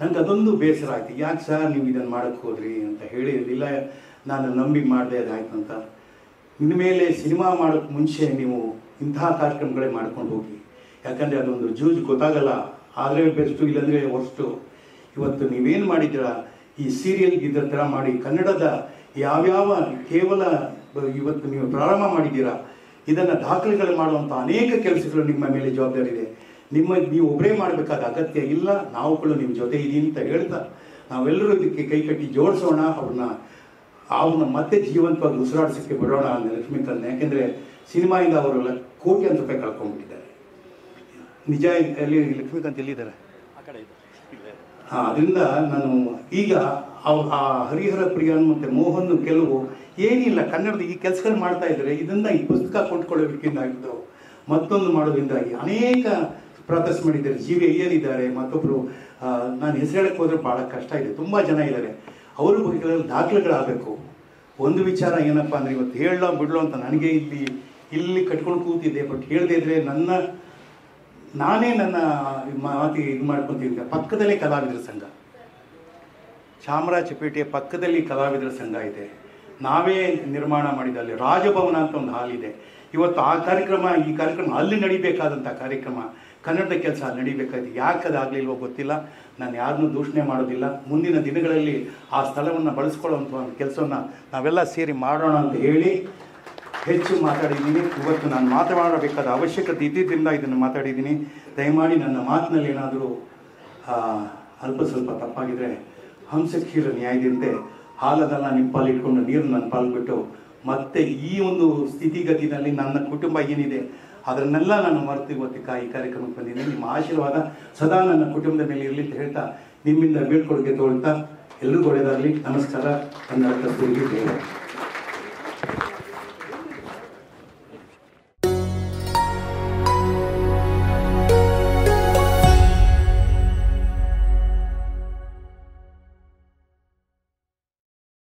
ನನಗೆ ಅದೊಂದು ಬೇಸರ ಆಯ್ತು ಯಾಕೆ ಸರ್ ನೀವು ಇದನ್ನು ಮಾಡೋಕ್ಕೆ ಹೋದ್ರಿ ಅಂತ ಹೇಳಿ ಇಲ್ಲ ನಾನು ನಂಬಿ ಮಾಡಿದೆ ಅದಾಯ್ತು ಅಂತ ಇನ್ಮೇಲೆ ಸಿನಿಮಾ ಮಾಡೋಕ್ಕೆ ಮುಂಚೆ ನೀವು ಇಂತಹ ಕಾರ್ಯಕ್ರಮಗಳೇ ಮಾಡ್ಕೊಂಡು ಹೋಗಿ ಯಾಕಂದರೆ ಅದೊಂದು ಜೂಜ್ ಗೊತ್ತಾಗಲ್ಲ ಆದರೆ ಬೆಸ್ಟು ಇಲ್ಲಾಂದರೆ ವರ್ಸ್ಟು ಇವತ್ತು ನೀವೇನು ಮಾಡಿದ್ದೀರಾ ಈ ಸೀರಿಯಲ್ ಇದ್ರ ಥರ ಮಾಡಿ ಕನ್ನಡದ ಯಾವ್ಯಾವ ಕೇವಲ ಬ- ಇವತ್ತು ನೀವು ಪ್ರಾರಂಭ ಮಾಡಿದ್ದೀರಾ ಇದನ್ನು ದಾಖಲೆಗಳು ಮಾಡುವಂಥ ಅನೇಕ ಕೆಲಸಗಳು ನಿಮ್ಮ ಮೇಲೆ ಜವಾಬ್ದಾರಿ ಇದೆ ನಿಮ್ಮ ನೀವು ಒಬ್ಬರೇ ಮಾಡಬೇಕಾದ ಅಗತ್ಯ ಇಲ್ಲ ನಾವುಗಳು ನಿಮ್ಮ ಜೊತೆ ಇದೀನಿ ಅಂತ ಹೇಳ್ತಾ ನಾವೆಲ್ಲರೂ ಇದಕ್ಕೆ ಕೈ ಕಟ್ಟಿ ಜೋಡಿಸೋಣ ಅವ್ರನ್ನ ಅವ್ರನ್ನ ಮತ್ತೆ ಜೀವಂತವಾಗಿ ಉಸಿರಾಡಿಸೋಕ್ಕೆ ಬಿಡೋಣ ಅಂತ ಲಕ್ಷ್ಮೀಕಾಂತ್ ಯಾಕೆಂದರೆ ಸಿನಿಮಾಯಿಂದ ಅವರೆಲ್ಲ ಕೋಟ್ಯಾಂತರ ರೂಪಾಯಿ ಕಳ್ಕೊಂಡ್ಬಿಟ್ಟಿದ್ದಾರೆ ನಿಜ ಅಲ್ಲಿ ಲಕ್ಷ್ಮೀಕಾಂತ್ ಎಲ್ಲಿದ್ದಾರೆ ಹಾ ಅದರಿಂದ ನಾನು ಈಗ ಅವ್- ಆ ಹರಿಹರ ಪ್ರಿಯನ್ ಮತ್ತೆ ಮೋಹನ್ ಕೆಲವು ಏನಿಲ್ಲ ಕನ್ನಡದ ಈ ಕೆಲಸಗಳು ಮಾಡ್ತಾ ಇದ್ದಾರೆ ಇದನ್ನ ಈ ಪುಸ್ತಕ ಕೊಂಡ್ಕೊಳ್ಳೋದಕ್ಕಿಂದಾಗಿದ್ದು ಮತ್ತೊಂದು ಮಾಡೋದ್ರಿಂದಾಗಿ ಅನೇಕ ಪ್ರಾತಸ್ ಮಾಡಿದ್ದಾರೆ ಜಿ ವಿ ಅಯ್ಯರಿದ್ದಾರೆ ಮತ್ತೊಬ್ಬರು ನಾನು ಹೆಸರು ಹೇಳಕ್ಕೆ ಹೋದ್ರೆ ಭಾಳ ಕಷ್ಟ ಇದೆ ತುಂಬ ಜನ ಇದ್ದಾರೆ ಅವ್ರ ಬಗ್ಗೆ ದಾಖಲೆಗಳಾಗಬೇಕು ಒಂದು ವಿಚಾರ ಏನಪ್ಪ ಅಂದರೆ ಇವತ್ತು ಹೇಳೋ ಬಿಡ್ಲೋ ಅಂತ ನನಗೆ ಇಲ್ಲಿ ಇಲ್ಲಿ ಕಟ್ಕೊಂಡು ಕೂತಿದ್ದೆ ಬಟ್ ಹೇಳದೇ ಇದ್ರೆ ನನ್ನ ನಾನೇ ನನ್ನ ಮಾತಿಗೆ ಇದು ಮಾಡ್ಕೊಂತೀನಿ ಪಕ್ಕದಲ್ಲೇ ಕಲಾವಿದರ ಸಂಘ ಚಾಮರಾಜಪೇಟೆಯ ಪಕ್ಕದಲ್ಲಿ ಕಲಾವಿದರ ಸಂಘ ಇದೆ ನಾವೇ ನಿರ್ಮಾಣ ಮಾಡಿದ ಅಲ್ಲಿ ರಾಜಭವನ ಅಂತ ಒಂದು ಹಾಲ್ ಇದೆ ಇವತ್ತು ಆ ಕಾರ್ಯಕ್ರಮ ಈ ಕಾರ್ಯಕ್ರಮ ಅಲ್ಲಿ ನಡಿಬೇಕಾದಂಥ ಕಾರ್ಯಕ್ರಮ ಕನ್ನಡದ ಕೆಲಸ ನಡಿಬೇಕಾಯ್ತು ಯಾಕೆ ಅದಾಗಲಿಲ್ವೋ ಗೊತ್ತಿಲ್ಲ ನಾನು ಯಾರನ್ನೂ ದೂಷಣೆ ಮಾಡೋದಿಲ್ಲ ಮುಂದಿನ ದಿನಗಳಲ್ಲಿ ಆ ಸ್ಥಳವನ್ನು ಬಳಸ್ಕೊಳ್ಳುವಂಥ ಒಂದು ಕೆಲಸವನ್ನು ನಾವೆಲ್ಲ ಸೇರಿ ಮಾಡೋಣ ಅಂತ ಹೇಳಿ ಹೆಚ್ಚು ಮಾತಾಡಿದ್ದೀನಿ ಇವತ್ತು ನಾನು ಮಾತನಾಡಬೇಕಾದ ಅವಶ್ಯಕತೆ ಇದ್ದಿದ್ದರಿಂದ ಇದನ್ನು ಮಾತಾಡಿದ್ದೀನಿ ದಯಮಾಡಿ ನನ್ನ ಮಾತಿನಲ್ಲಿ ಏನಾದರೂ ಅಲ್ಪ ಸ್ವಲ್ಪ ತಪ್ಪಾಗಿದ್ರೆ ಹಂಸಕ್ಷೀರ ನ್ಯಾಯದಂತೆ ಹಾಲದಲ್ಲ ನಿಮ್ಮ ಪಾಲು ಇಟ್ಕೊಂಡು ನೀರು ನನ್ನ ಪಾಲು ಬಿಟ್ಟು ಮತ್ತೆ ಈ ಒಂದು ಸ್ಥಿತಿಗತಿನಲ್ಲಿ ನನ್ನ ಕುಟುಂಬ ಏನಿದೆ ಅದನ್ನೆಲ್ಲ ನಾನು ಮರೆತು ಇವತ್ತು ಕಾ- ಈ ಕಾರ್ಯಕ್ರಮಕ್ಕೆ ಬಂದಿದ್ದೀನಿ ನಿಮ್ಮ ಆಶೀರ್ವಾದ ಸದಾ ನನ್ನ ಕುಟುಂಬದ ಮೇಲೆ ಇರಲಿ ಅಂತ ಹೇಳ್ತಾ ನಿಮ್ಮಿಂದ ಬೀಳ್ಕೊಡುಗೆ ತಗೊಳ್ತಾ ಎಲ್ರಿಗೂ ಒಳ್ಳೆಯದಾಗಲಿ ನಮಸ್ಕಾರ ಕನ್ನಡ ಕಸ್ತೂರಿಗೆ ಜಯ